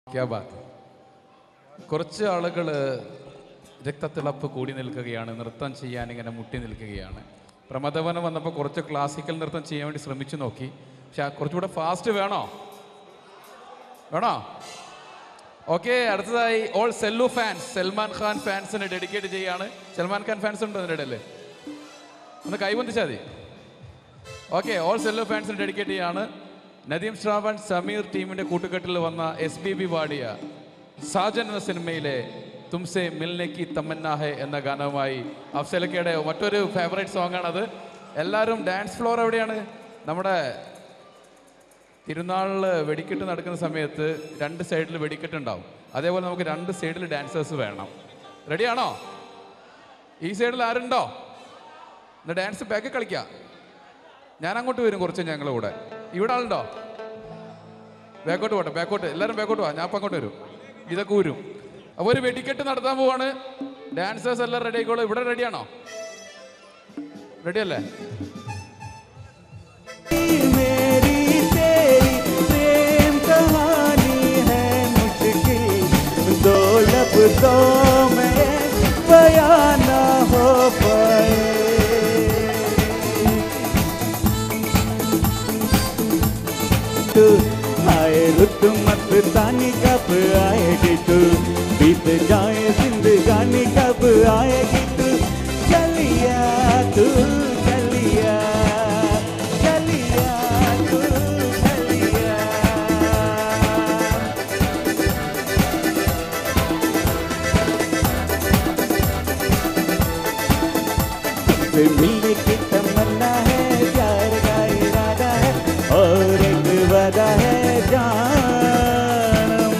ക്യാ ബാത് കുറച്ച് ആളുകൾ രക്തത്തിളപ്പ് കൂടി നിൽക്കുകയാണ് നൃത്തം ചെയ്യാൻ ഇങ്ങനെ മുട്ടി നിൽക്കുകയാണ് പ്രമദവനം വന്നപ്പോൾ കുറച്ച് ക്ലാസിക്കൽ നൃത്തം ചെയ്യാൻ വേണ്ടി ശ്രമിച്ചു നോക്കി പക്ഷെ ആ കുറച്ചുകൂടെ ഫാസ്റ്റ് വേണോ വേണോ ഓക്കെ അടുത്തതായി ഓൾ സെല്ലു ഫാൻസ് സൽമാൻ ഖാൻ ഫാൻസിന് ഡെഡിക്കേറ്റ് ചെയ്യാണ് സൽമാൻ ഖാൻ ഫാൻസ് ഉണ്ടോ അതിൻ്റെ ഇടയിൽ ഒന്ന് കൈബന്ധിച്ചാൽ മതി ഓക്കെ ഓൾ സെല്ലോ ഫാൻസിന് ഡെഡിക്കേറ്റ് ചെയ്യാണ് നദീം ശ്രാവൺ സമീർ ടീമിന്റെ കൂട്ടുകെട്ടിൽ വന്ന എസ് ബി ബി പാടിയ സാജൻ എന്ന സിനിമയിലെ തുംസെ മിൽനെക്കി തമന്ന ഹെ എന്ന ഗാനവുമായി അഫ്സലക്കയുടെ മറ്റൊരു ഫേവറേറ്റ് സോങ് ആണത് എല്ലാവരും ഡാൻസ് ഫ്ലോർ എവിടെയാണ് നമ്മുടെ തിരുനാളിൽ വെടിക്കെട്ട് നടക്കുന്ന സമയത്ത് രണ്ട് സൈഡിൽ വെടിക്കെട്ട് ഉണ്ടാവും അതേപോലെ നമുക്ക് രണ്ട് സൈഡിൽ ഡാൻസേഴ്സ് വേണം റെഡിയാണോ ഈ സൈഡിൽ ആരുണ്ടോ എന്നാ ഡാൻസ് ബാക്ക് കളിക്കാം ഞാൻ അങ്ങോട്ട് വരും കുറച്ച് ഞങ്ങളുടെ കൂടെ ഇവിടെ ആളുണ്ടോ ബാക്കോട്ട് പോട്ടെ ബാക്കോട്ട് എല്ലാവരും ബാക്കോട്ട് പോവാ ഞാൻ അപ്പം അങ്ങോട്ട് വരും ഇതൊക്കെ ഊരും അപ്പോൾ ഒരു വെടിക്കെട്ട് നടത്താൻ പോവാണ് ഡാൻസേഴ്സ് എല്ലാം റെഡി ആയിക്കോളൂ ഇവിടെ റെഡിയാണോ റെഡിയല്ലേ मेरी तेरी प्रेम कहानी है मुश्किल दो लफ्जों में बयां ना हो पाए तू आए रुत मत तानी कब आएगी तू बीत जाए जिंदगानी कब आएगी तू चलिया तू चलिया चलिया तू चलिया तुमसे मिलने की तमन्ना है प्यार का इरादा है और एक वादा है जानम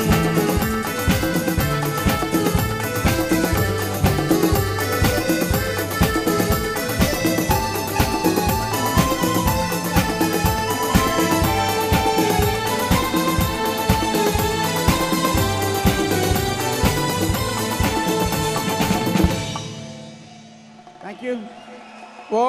Thank you. ഓ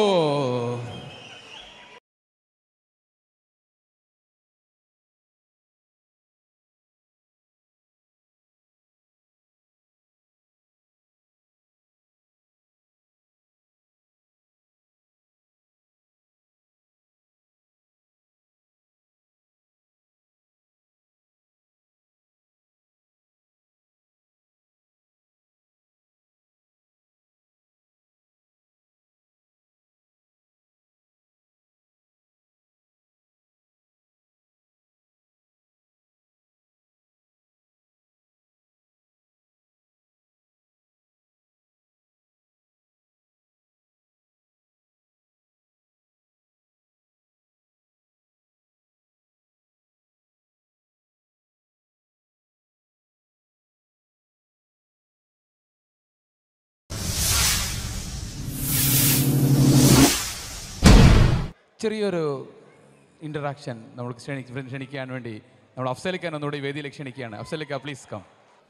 ചെറിയൊരു ഇന്ററാക്ഷൻ നമ്മൾക്ക് ക്ഷണി ക്ഷണിക്കാൻ വേണ്ടി നമ്മൾ അഫ്സലിക്കാൻ ഒന്നുകൂടി ഈ വേദിയിലേക്ക് ക്ഷണിക്കുകയാണ് അഫ്സലിക്ക പ്ലീസ് കം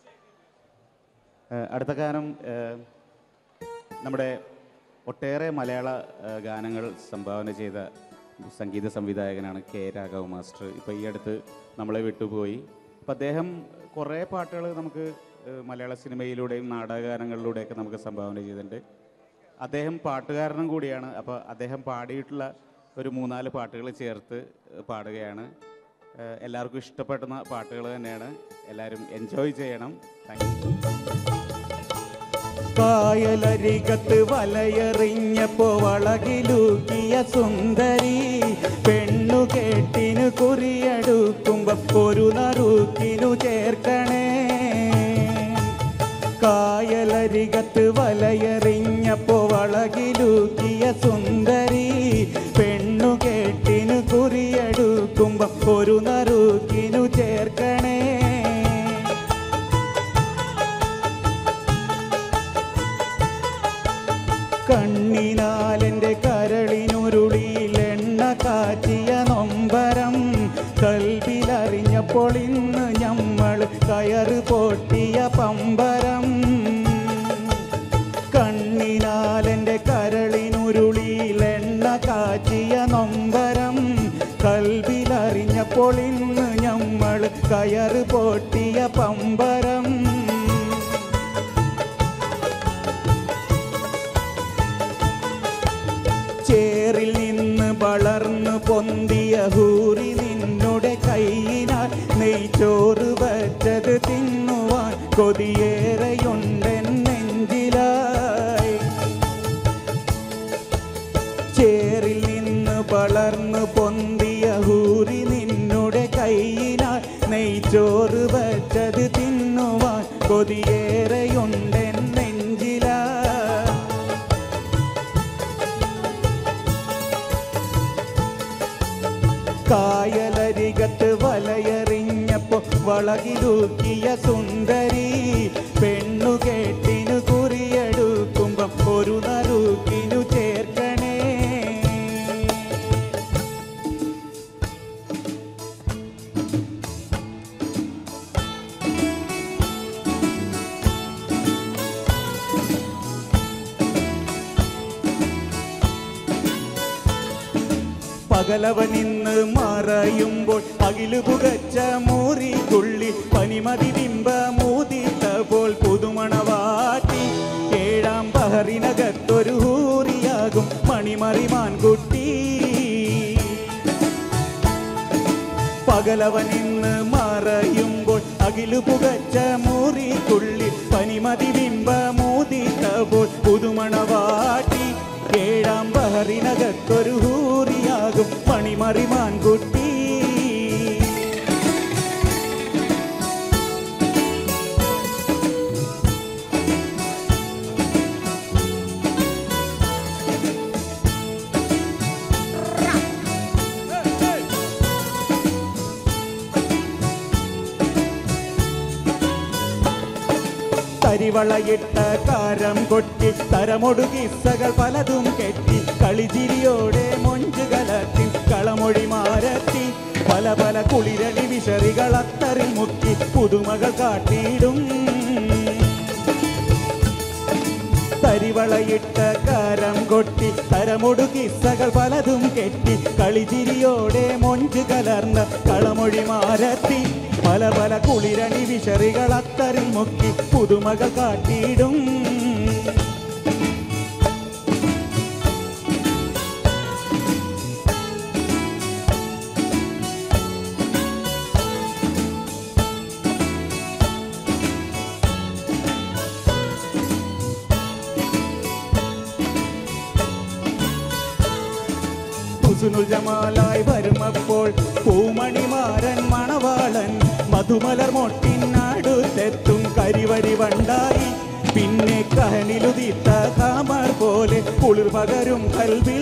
ഏഹ് അടുത്ത ഗാനം ഏഹ് നമ്മുടെ ഒട്ടേറെ മലയാള ഏഹ് ഗാനങ്ങൾ സംഭാവന ചെയ്ത സംഗീത സംവിധായകനാണ് കെ രാഘവ് മാസ്റ്റർ ഇപ്പോൾ ഈ അടുത്ത് നമ്മളെ വിട്ടുപോയി അപ്പം അദ്ദേഹം കുറേ പാട്ടുകൾ നമുക്ക് ഏഹ് മലയാള സിനിമയിലൂടെയും നാടകഗാനങ്ങളിലൂടെയൊക്കെ നമുക്ക് സംഭാവന ചെയ്തിട്ടുണ്ട് അദ്ദേഹം പാട്ടുകാരനും കൂടിയാണ് അപ്പോൾ അദ്ദേഹം പാടിയിട്ടുള്ള ഒരു മൂന്നാല് പാട്ടുകൾ ചേർത്ത് ഏഹ് പാടുകയാണ് ഏഹ് എല്ലാവർക്കും ഇഷ്ടപ്പെടുന്ന പാട്ടുകൾ തന്നെയാണ് എല്ലാവരും എൻജോയ് ചെയ്യണം താങ്ക് യു കായലരികത്ത് വലയെറിഞ്ഞപ്പോ വളകിലൂക്കിയ സുന്ദരി പെണ്ണു കേട്ടിനു കുറിയെടുക്കുമ്പോ ഒരു നറുക്കിനു ചേർക്കണേ കായലരികത്ത് വലയെറിഞ്ഞപ്പോ വളകിലൂക്കിയ സുന്ദരി പെണ്ണു കേട്ടിനു കുറിയെടുക്കുമ്പോ ഒരു നറുക്കിനു ചേർക്കണേ കണ്ണിനാലെൻ്റെ കരളിനുരുളിയിൽ എണ്ണ കാച്ചിയ നൊമ്പരം കൽവിലറിഞ്ഞപ്പോൾ ഇന്ന് ഞമ്മൾ കയറ് പൊട്ടിയ പമ്പരം കണ്ണിനാലെൻ്റെ കരളിനുരുളിയിൽ എണ്ണ കാച്ചിയ നൊമ്പരം കൽവിലറിഞ്ഞപ്പോൾ ഇന്ന് ഞമ്മൾ കണ്ട് കയറ് പൊട്ടിയ പമ്പരം ചേറിൽ നിന്ന് വളർന്നു പൊന്തിയ ഹൂറി നിന്നുടെ കൈയിനാൽ നെയ്ച്ചോറ് വച്ചത് തിന്നുവാൻ കൊതിയേറെയുണ്ടെൻ നെഞ്ചിലായി ചേറിൽ നിന്ന് വളർന്നു പൊന്തിയ ഹൂറി നിന്നുടെ കൈയിനാൽ നെയ്ച്ചോറ് വച്ചത് തിന്നുവാൻ കൊതിയേറെയുണ്ടെൻ നെഞ്ചിലായി കായലരികത്ത് വലയെറിഞ്ഞപ്പോ വളകിലൂക്കിയ സുന്ദരി പെണ്ണു കേട്ടിനു കുറിയെടുക്കുമ്പം ഒരു നറുക്കിനു ചേർക്കണേ പകലവനിന്ന് മറയുമ്പോൾ അകിലു പുകച്ച മൂറിക്കുള്ളി പനിമതി ബിംബ മൂതിത്ത പോൽ പുതുമണവാട്ടി ഏഴാം പഹറിനകത്തൊരു ഹൂറിയാകും മണിമറിമാൻ കുട്ടി പകലവനിന്ന് മറയുമ്പോൾ അകിലു പുകച്ച മൂറിക്കുള്ളി പനിമതി ബിംബ മൂതിത്ത പോൽ പുതുമണവാട്ടി ഏഴാം ബഹറിനകത്തൊരു ഹൂറിയാകും മണിമറിമാൻ കുട്ടി കരിവളയിട്ട കാരം കൊട്ടി തരമൊടു കിസ്സകൾ പലതും കെട്ടി കളിചിരിയോടെ മൊഞ്ചു കലർത്തി കളമൊഴി മാരത്തി പല പല കുളിരളി വിശറികൾ അത്തറിൽ മുക്കി പുതുമകൾ കാട്ടിയിടും തരിവളയിട്ട കാരം കൊട്ടി തരമൊടു കിസ്സകൾ പലതും കെട്ടി കളിചിരിയോടെ മൊഞ്ചു കലർന്ന കളമൊഴി മാരത്തി പല പല കുളിരണി വിശറികൾ അത്തറിൽ മുക്കി പുതുമകൾ കാട്ടിയിടും ഹുസ്നുൽ ജമാലായി വരുമപ്പോൾ പൂമണിമാരൻ മണവാളൻ മധുമലർ മൊട്ടിനടുത്തെത്തും കരിവരി വണ്ടായി പിന്നെ കഹനിലുതിത്ത കാമർ പോലെ കുളിർ പകരും കൽവിൽ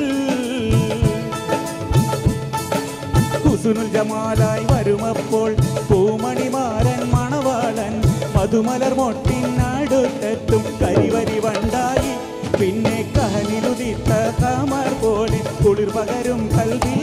ഹുസുനുൽ ജമാലായി വരുമപ്പോൾ പൂമണിമാരൻ മണവാളൻ മധുമലർ മൊട്ടിനടുത്തെത്തും കരിവരി വണ്ടായി പിന്നെ കഹനിലുതിത്ത കാമർ പോലെ കുളിർ പകരും കൽവിൽ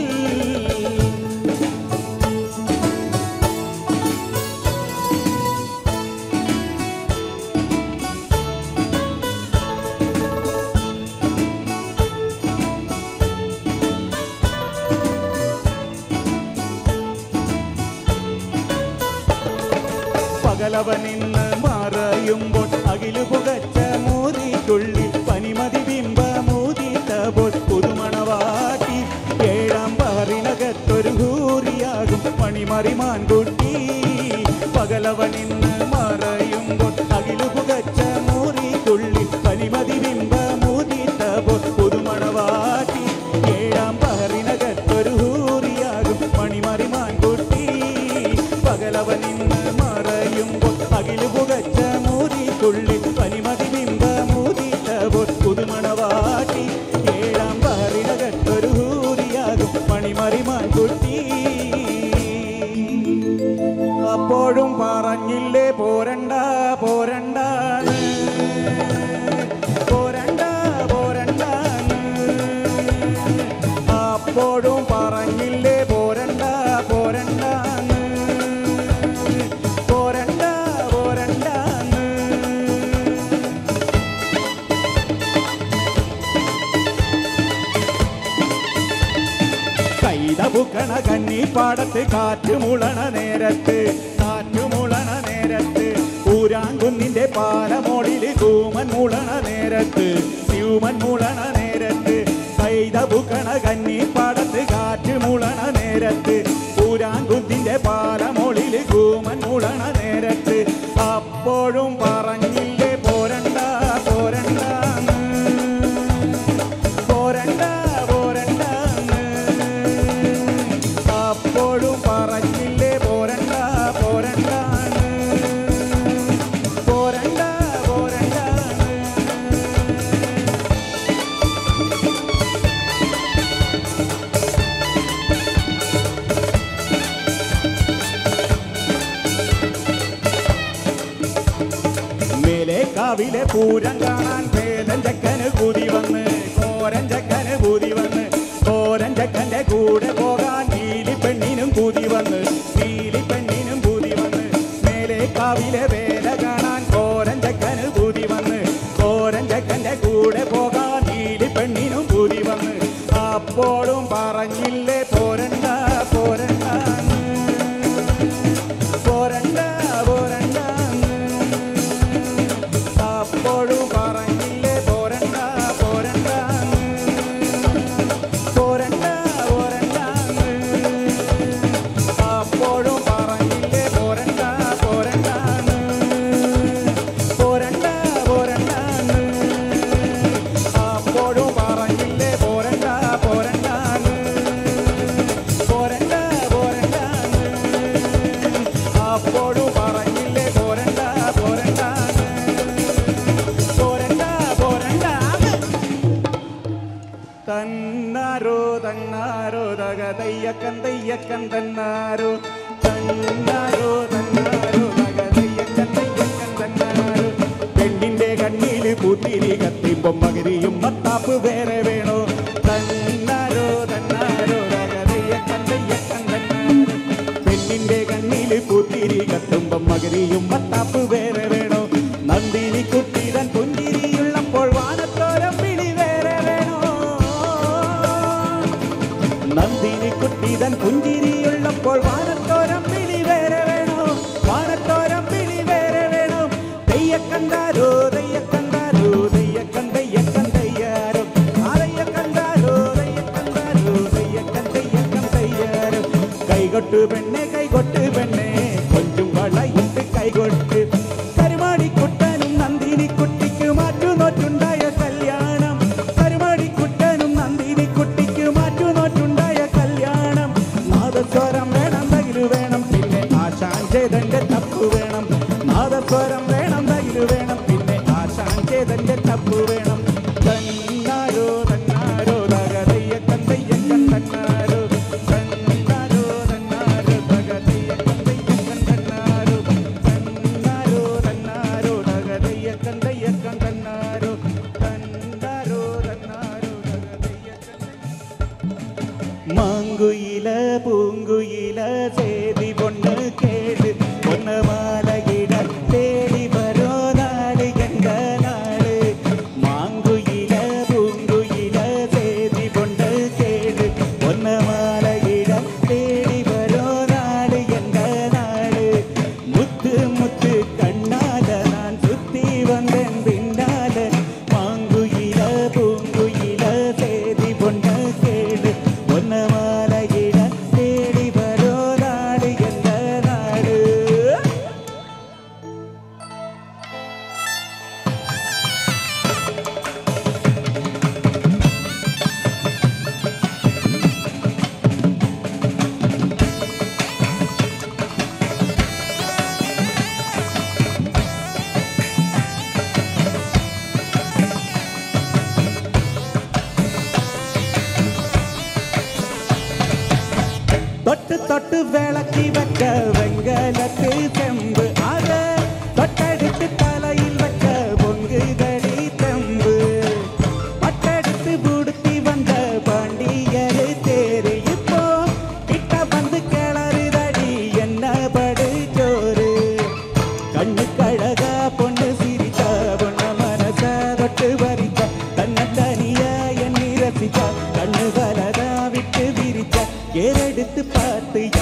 പകലവനിന്ന് മറയുമ്പോൾ അകിലു പുകച്ച മൂതിക്കുള്ളിൽ പനിമതി ബിംബ മൂതിത്തപ്പോൾ പുതുമണവാട്ടി ഏഴാം പഹറിനകത്തൊരു ഹൂറിയാകും പണിമറിമാൻ കുട്ടി പകലവനിന്ന് മറയുമ്പോൾ അകിലു പുകച്ച മൂറിക്കുള്ളിൽ പനിമതി ബിംബ മൂതിത്തപ്പോൾ പുതുമണവാട്ടി ഏഴാം പഹറിനകത്തൊരു ഹൂറിയാകും മണിമറിമാൻ കുട്ടി പകലവനിന്ന് മറയുമ്പോൾ അകിലു പുകച്ച മൂതിക്കുള്ളിൽ പനിമതി ബിംബ മൂതിത്തപ്പോൾ പുതുമണവാട്ടി ഏഴാം പഹറിനകത്തൊരു ഹൂറിയാകും മണിമറിമാൻ കുട്ടി അപ്പോഴും പറഞ്ഞില്ലേ പോരണ്ട പോരണ്ടാണ് പോരണ്ട പോരണ്ടാണ് അപ്പോഴും പറഞ്ഞില്ലേ പോരണ്ട പോരണ്ടാന്ന് പോരണ്ട പോരണ്ടാന്ന് കൈത ബുക്കണ കണ്ണി പാടത്ത് കാറ്റുമുളണ നേരത്ത് കാറ്റുമുളണ നേരത്ത് ഊരാങ്കുന്നിന്റെ പാലമോളില് കൂമൻ മുളണ നേരത്ത് സ്യൂമൻ മുളണ നേരത്ത് കൈത പുക്കണ കന്നി പാടത്ത് കാറ്റ് മുളണ നേരത്ത് ഊരാങ്കുന്നിന്റെ പാലമോളില് കൂമൻ മുളണ നേരത്ത് അപ്പോഴും പറഞ്ഞില്ലേ പോരണ്ട പോരണ്ട പോരണ്ട പോരണ്ട അപ്പോഴും പറഞ്ഞില്ലേ പോരണ്ട പോരണ്ട പോരണ്ട പോരണ്ട മേലെ കാവിലെ പൂരം കാണാൻ വേദൻ ചക്കന് കൂതി വന്ന് കോരൻ ചക്കന് കൂതി വന്ന് കോരൻ ചക്കന്റെ കൂടെ പോകാൻ നീലി പെണ്ണിനും കൂതി വന്ന് നീലി പെണ്ണിനും കൂതി വന്ന് മേലെ കാവിലെ വേല കാണാൻ കോരൻ ചക്കന് കൂതി വന്ന് കോരൻ ചക്കന്റെ കൂടെ പോകാൻ നീലി പെണ്ണിനും കൂതി വന്ന് അപ്പോഴും പറഞ്ഞില്ലേ പോരണ്ട പോരണ്ട പോരണ്ട പോരണ്ട അപ്പോഴും പറഞ്ഞില്ലേ പോരണ്ട പോരണ്ട പോരണ്ട പോരണ്ട അപ്പോഴും പറഞ്ഞില്ലേ പോരണ്ട പോരണ്ട പോരണ്ട പോരണ്ട അപ്പോഴും പറഞ്ഞില്ലേ പോരണ്ട പോരണ്ട പോരണ്ട പോരണ്ട അപ്പോഴും പറഞ്ഞില്ലേ പോരണ്ട പോരണ്ട പോരണ്ട പോരണ്ട തന്നാരോ തന്നാരോ തക തയ്യക്കൻ തയ്യക്കൻ തന്നാരോ തന്നാരോ തന്നാരോ തക തയ്യക്കൻ തയ്യക്കൻ തന്നാരോ പെണ്ണിന്റെ കണ്ണിൽ പൂത്തിരി കത്തിമ്പം മകരിയും മത്താപ്പ് വേറെ വേണോ തന്നാരോ തന്നാരോ തക തയ്യക്കൻ തയ്യക്കൻ തന്നാരോ പെണ്ണിന്റെ കണ്ണിൽ പൂത്തിരി കത്തുമ്പം മകരിയും മത്താപ്പ് വേറെ വേണോ നന്ദിനി കുട്ടിതൻ പുഞ്ചിരിയുള്ളപ്പോൾ വാനത്തോരം വിളി വേറെ വേണോ നന്ദിനി കുട്ടിതൻ പുഞ്ചിരിയുള്ളപ്പോൾ വാനത്തോരം വിളി വേറെ വേണോ വാനത്തോരം വിളി വേറെ വേണോ തെയ്യക്കണ്ടാരോ തെയ്യക്കണ്ടാരോ തെയ്യക്കൻ തെയ്യക്കൻ തെയ്യാരോ ആരയ്യക്കണ്ടാരോ തെയ്യക്കണ്ടാരോ തെയ്യക്കൻ തെയ്യക്കൻ തെയ്യാരോ കൈകൊട്ട് പെണ്ണെ കൈകൊട്ട് പെണ്ണെ കൊഞ്ചും വളയിട്ട് കൈകൊട്ട് കരുമാടിക്കുട്ടനും നന്ദിനി കുട്ടിക്ക് മാറ്റുനോറ്റുണ്ടായ കല്യാണം കരുമാടിക്കുട്ടനും നന്ദിനി കുട്ടിക്ക് മാറ്റുനോറ്റുണ്ടായ കല്യാണം നാദസ്വരം വേണം തകില് വേണം പിന്നെ ആശാൻ ചെയ്തന്റെ തപ്പ് വേണം നാദസ്വരം വേണം തകില് വേണം പിന്നെ ആശാൻ ചെയ്തന്റെ തപ്പ് വേണം തന്നാരോ തന്നാരോ തകതയ്യക്കൻ തെയ്യക്കൻ തന്നാരോ തന്നാരോ തന്നാരോ തകതയ്യക്കൻ തെയ്യക്കൻ തന്നാരോ തന്നാരോ തന്നാരോ തകതയ്യക്കൻ തെയ്യക്കൻ തന്നാരോ തന്നാരോ തന്നാരോ തകതയ്യക്കൻ മാങ്കുയില പൂങ്കുയില சேதி பொண்ணு கேடு பொண்ணு மாலையிட தேடி வரோ நாடு எங்க நாடு மாங்குயில பூங்குயில சேதி பொண்ணு கேடு பொண்ணு மாலையிட தேடி வரோ நாடு எங்க நாடு முத்து முத்து கண்ணால நான் சுத்தி வந்தேன் பின்னால மாங்குயில பூங்குயில சேதி பொண்ணு கேடு பொண்ணு மாலையிட தேடி வரோ நாடு எந்த நாடு தொட்டு தொட்டு விளக்கி வைக்க வெங்கலத்து செம்பு அத தொட்டெடுத்து தலையில் வைக்க பொங்குதடி தெம்பு பட்டெடுத்து புடுத்தி வந்த பாண்டியரு தேரு இப்போ கிட்ட வந்து கிளறுதடி என்ன படு சோறு கண்ணு கழகா பொண்ணு சிரிச்சா பொண்ண மனச தொட்டு பறிச்சா தன்னை தனியா எண்ணி ரசிச்சா கண்ணு வரதா விட்டு விரிச்சா ஏறெடுத்து பார்த்து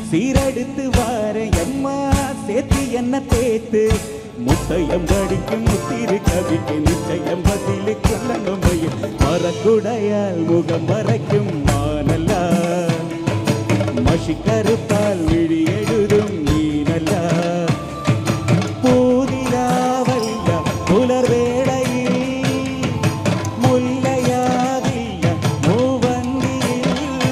சீரெடுத்து வார எம்மா சேர்த்து என்ன தேத்து முத்தையம் படிக்கும் முத்திரு கவிக்கு நிச்சயம் பதிலு கொள்ளங்கும் மரக்குடையால் முகம் மறைக்கும் மானல்ல மஷிக்கருப்பால் விழி எழுதும் மீனல்ல പൂതിരാവല്ല പുലർവേളയിൽ മുല്ലയാകില്ല മൂവന്തിയിൽ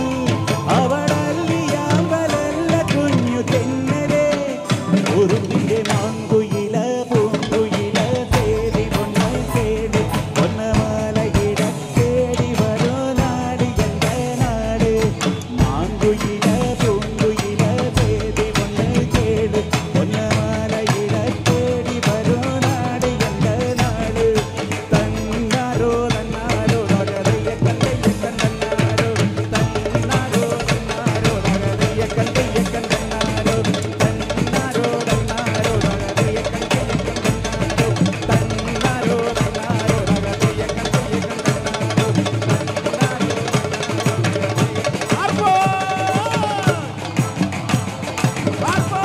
അവളല്ലിയാമ്പലല്ല കുഞ്ഞു തെന്നലേ ഉറുമ്പിന്റെ മാങ്കുയില പൂങ്കുയില തേടി പൊന്നു തേടി പൊന്നമാലയിട തേടി വരോ നാട് എന്റെ നാട് മാങ്കുയില പൂങ്കുയില തേടി പൊന്നു തേടി പൊന്നമാലയിട തേടി വരോ നാട് എന്റെ നാട് തന്നാരോ തന്നാരോ നഗരയ കണ്ടയ കണ്ടന്നാരോ തന്നാരോ തന്നാരോ നഗരയ കണ്ടയ കണ്ടന്നാരോ തന്നാരോ തന്നാരോ നഗരയ കണ്ടയ കണ്ടന്നാരോ തന്നാരോ തന്നാരോ നഗരയ കണ്ടയ കണ്ടന്നാരോ ആർപ്പോ ആർപ്പോ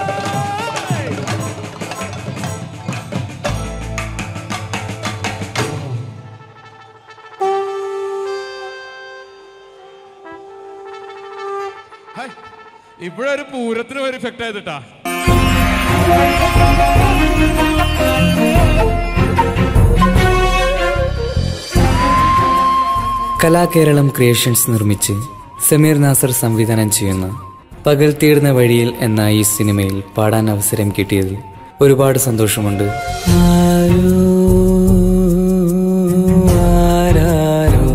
ഇപ്പോഴൊരു പൂരത്തിന് ഒരു ഇഫക്റ്റ് ആയതിട്ടാ കലാകേരളം ക്രിയേഷൻസ് നിർമ്മിച്ച് സമീർ നാസർ സംവിധാനം ചെയ്യുന്ന പകൽ തീർന്ന വഴിയിൽ എന്ന ഈ സിനിമയിൽ പാടാൻ അവസരം കിട്ടിയതിൽ ഒരുപാട് സന്തോഷമുണ്ട് ആരോ, ആരാരോ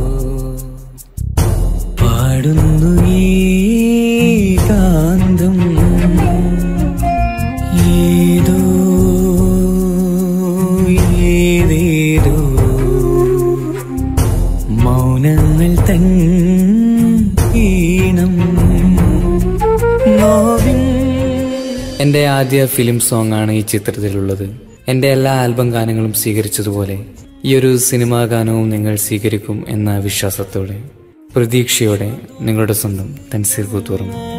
പാടുന്നു ഈ കാന്തം ഏതോ ഏതേതോ മൗനങ്ങൾ തൻ ഈണം നോവിൻ എൻ്റെ ആദ്യ ഫിലിം സോങ് ആണ് ഈ ചിത്രത്തിലുള്ളത് എൻ്റെ എല്ലാ ആൽബം ഗാനങ്ങളും സ്വീകരിച്ചതുപോലെ ഈ ഒരു സിനിമാ ഗാനവും നിങ്ങൾ സ്വീകരിക്കും എന്ന വിശ്വാസത്തോടെ പ്രതീക്ഷയോടെ നിങ്ങളുടെ സ്വന്തം തൻസീർ കൂത്തുറന്നു